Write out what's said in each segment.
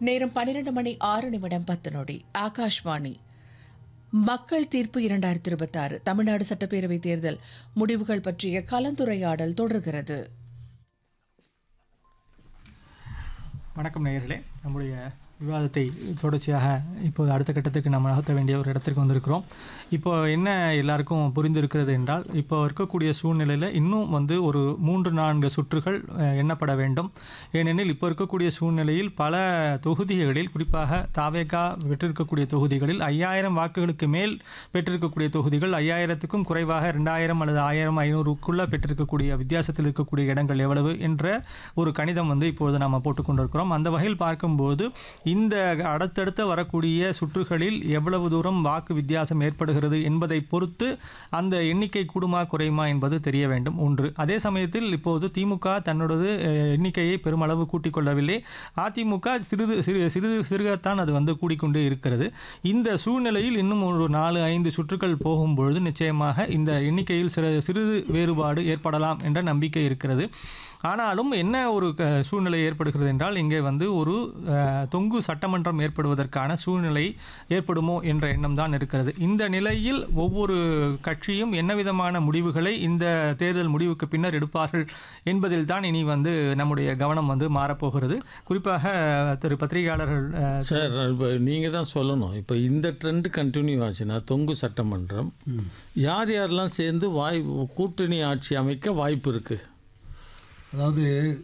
நேரம் பன்னிரண்டு மணி ஆறு நிமிடம் பத்து நொடி ஆகாஷ்வாணி மக்கள் தீர்ப்பு இரண்டாயிரத்தி இருபத்தாறு தமிழ்நாடு சட்டப்பேரவை தேர்தல் முடிவுகள் பற்றிய கலந்துரையாடல் தொடர்கிறது வணக்கம் நேயர்களே நம்முடைய விவாதத்தை தொடர்ச்சியாக இப்போது அடுத்த கட்டத்துக்கு நம்ம நகர்த்த வேண்டிய ஒரு இடத்திற்கு வந்திருக்கிறோம் இப்போ என்ன எல்லாருக்கும் புரிந்திருக்கிறது என்றால் இப்போ இருக்கக்கூடிய சூழ்நிலையில் இன்னும் வந்து ஒரு மூன்று நான்கு சுற்றுகள் அஹ், எண்ணப்பட வேண்டும் ஏனெனில் இப்போ இருக்கக்கூடிய சூழ்நிலையில் பல தொகுதிகளில் குறிப்பாக தாவேகா பெற்றிருக்கக்கூடிய தொகுதிகளில் ஐயாயிரம் வாக்குகளுக்கு மேல் பெற்றிருக்கக்கூடிய தொகுதிகள் ஐயாயிரத்துக்கும் குறைவாக ரெண்டாயிரம் அல்லது ஆயிரம் ஐநூறுக்குள்ளே பெற்றிருக்கக்கூடிய வித்தியாசத்தில் இருக்கக்கூடிய இடங்கள் எவ்வளவு என்ற ஒரு கணிதம் வந்து இப்போது நாம் போட்டுக்கொண்டிருக்கிறோம் அந்த வகையில் பார்க்கும்போது இந்த அடுத்தடுத்த வரக்கூடிய சுற்றுகளில் எவ்வளவு தூரம் வாக்கு வித்தியாசம் ஏற்படுகிறது என்பதை பொறுத்து அந்த எண்ணிக்கை கூடுமா குறையுமா என்பது தெரிய வேண்டும் ஒன்று அதே சமயத்தில் இப்போது திமுக தன்னோடது அஹ், எண்ணிக்கையை பெருமளவு கூட்டிக் கொள்ளவில்லை அதிமுக சிறிது சிறு சிறிது சிறுகத்தான் அது வந்து கூடிக்கொண்டே இருக்கிறது இந்த சூழ்நிலையில் இன்னும் ஒரு நாலு ஐந்து சுற்றுகள் போகும்பொழுது நிச்சயமாக இந்த எண்ணிக்கையில் சிறு சிறிது வேறுபாடு ஏற்படலாம் என்ற நம்பிக்கை இருக்கிறது ஆனாலும் என்ன ஒரு க- சூழ்நிலை ஏற்படுகிறது என்றால் இங்கே வந்து ஒரு அஹ், தொங்கு சட்டமன்றம் ஏற்படுவதற்கான சூழ்நிலை ஏற்படுமோ என்ற எண்ணம் தான் இருக்கிறது இந்த நிலையில் ஒவ்வொரு கட்சியும் என்ன விதமான முடிவுகளை இந்த தேர்தல் முடிவுக்கு பின்னர் எடுப்பார்கள் என்பதில் தான் இனி வந்து நம்முடைய கவனம் வந்து மாறப்போகிறது குறிப்பாக திரு பத்திரிகையாளர்கள் அஹ், சார் இப்போ நீங்கள் தான் சொல்லணும் இப்போ இந்த ட்ரெண்ட் கண்டினியூ ஆச்சுன்னா தொங்கு சட்டமன்றம் யார் யாரெல்லாம் சேர்ந்து வாய் கூட்டணி ஆட்சி அமைக்க வாய்ப்பு இருக்குது அதாவது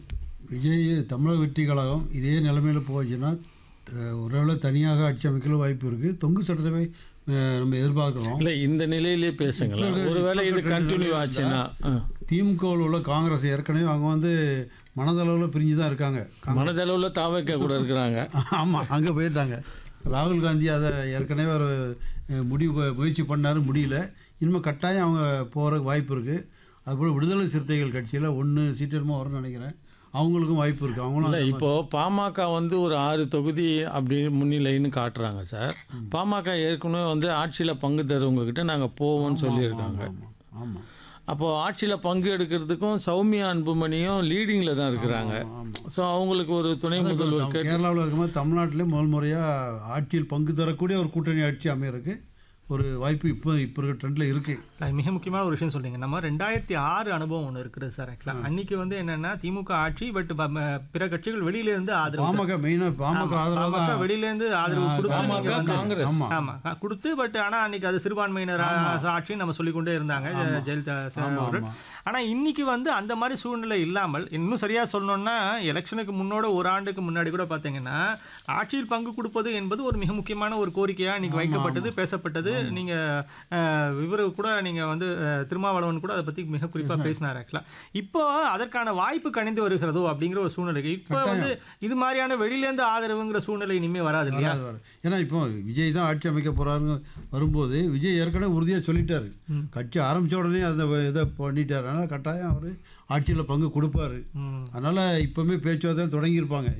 விஜய் தமிழக வெற்றி கழகம் இதே நிலைமையில் போச்சுன்னா அஹ், ஒருவேளை தனியாக ஆட்சி அமைக்கல வாய்ப்பு இருக்குது தொங்கு சட்டசபை அஹ், நம்ம எதிர்பார்க்குறோம் இல்லை இந்த நிலையிலே பேசுங்களேன் ஒருவேளை இது கண்டினியூ ஆச்சுன்னா ஆ. திமுகவில் உள்ள காங்கிரஸ் ஏற்கனவே அவங்க வந்து மனதளவில் பிரிஞ்சு தான் இருக்காங்க மனதளவில் தாவைக்க கூட இருக்கிறாங்க ஆமாம் அங்கே போயிட்டாங்க ராகுல் காந்தி அதை ஏற்கனவே ஒரு அஹ், முடிவு ப- முயற்சி பண்ணாரு முடியல இனிமேல் கட்டாயம் அவங்க போகிறதுக்கு வாய்ப்பு இருக்குது அதுபோல் விடுதலை சிறுத்தைகள் கட்சியில் ஒன்று சீட்டரமாக வரும்னு நினைக்கிறேன் அவங்களுக்கும் வாய்ப்பு இருக்குது அவங்களும் இல்லை அந்த இப்போ பாமக வந்து ஒரு ஆறு தொகுதி அப்படி முன்னிலைன்னு காட்டுறாங்க சார் பாமக ஏற்கனவே வந்து ஆட்சியில் பங்கு தருவங்க கிட்ட நாங்கள் போவோம்னு சொல்லியிருக்காங்க ஆமாம் ஆமாம் அப்போது ஆட்சியில் பங்கு எடுக்கிறதுக்கும் சௌமியா அன்புமணியும் லீடிங்கில் தான் இருக்கிறாங்க ஸோ அவங்களுக்கு ஒரு துணை முதல்வர் கேட்டு கேரளாவில் இருக்கும்போது தமிழ்நாட்டிலே முதல் முறையாக ஆட்சியில் பங்கு தரக்கூடிய ஒரு கூட்டணி ஆட்சி அமையறதுக்கு ஒரு வாய்ப்பு இப்போ இப்போ இருக்கிற ட்ரெண்டில் இருக்குது அது மிக முக்கியமான ஒரு விஷயம் சொல்றீங்க நம்ம ரெண்டாயிரத்தி ஆறு அனுபவம் ஒன்று இருக்குது சார் ஆக்சுவலாக அன்னைக்கு வந்து என்னன்னா திமுக ஆட்சி பட் பிற கட்சிகள் வெளியில இருந்து ஆதரவு பாமக மெயினாக பாமக ஆதரவு பாமக வெளியில இருந்து ஆதரவு கொடுத்து பாமக, நீங்க வந்து- காங்கிரஸ். ஆமா. ஆமா க- கொடுத்து பட் ஆனா அன்னைக்கு அது சிறுபான்மையினர் ஆட்சின்னு நம்ம சொல்லிக்கொண்டே இருந்தாங்க ஜெ- ஜெயலலிதா சார் அவர்கள் ஆனா இன்னைக்கு வந்து அந்த மாதிரி சூழ்நிலை இல்லாமல் இன்னும் சரியா சொல்லணும்னா எலெக்ஷனுக்கு முன்னோட ஒரு ஆண்டுக்கு முன்னாடி கூட பாத்தீங்கன்னா ஆட்சியில் பங்கு கொடுப்பது என்பது ஒரு மிக முக்கியமான ஒரு கோரிக்கையா இன்னைக்கு வைக்கப்பட்டது பேசப்பட்டது நீங்க அஹ், இவரு கூட நீங்க வந்து அஹ், திருமாவளவன் கூட அதை பத்தி மிக குறிப்பா பேசினார் ஆக்சுவலா இப்போ அதற்கான வாய்ப்பு கணிந்து வருகிறதோ அப்படிங்கிற ஒரு சூழ்நிலை இப்போ வந்து இது மாதிரியான வெளியில இருந்து ஆதரவுங்கிற சூழ்நிலை இனிமே வராது இல்லையா வராது, வராது. ஏன்னா இப்போ விஜய் தான் ஆட்சி அமைக்க போறாருங்க வரும்போது விஜய் ஏற்கனவே உறுதியாக சொல்லிட்டாரு கட்சி ஆரம்பிச்ச உடனே அதை வ- இதை பண்ணிட்டாரு அதனால் கட்டாயம் அவர் ஆட்சியில் பங்கு கொடுப்பாரு ம். அதனால் இப்போவுமே பேச்சுவார்த்தை தொடங்கியிருப்பாங்க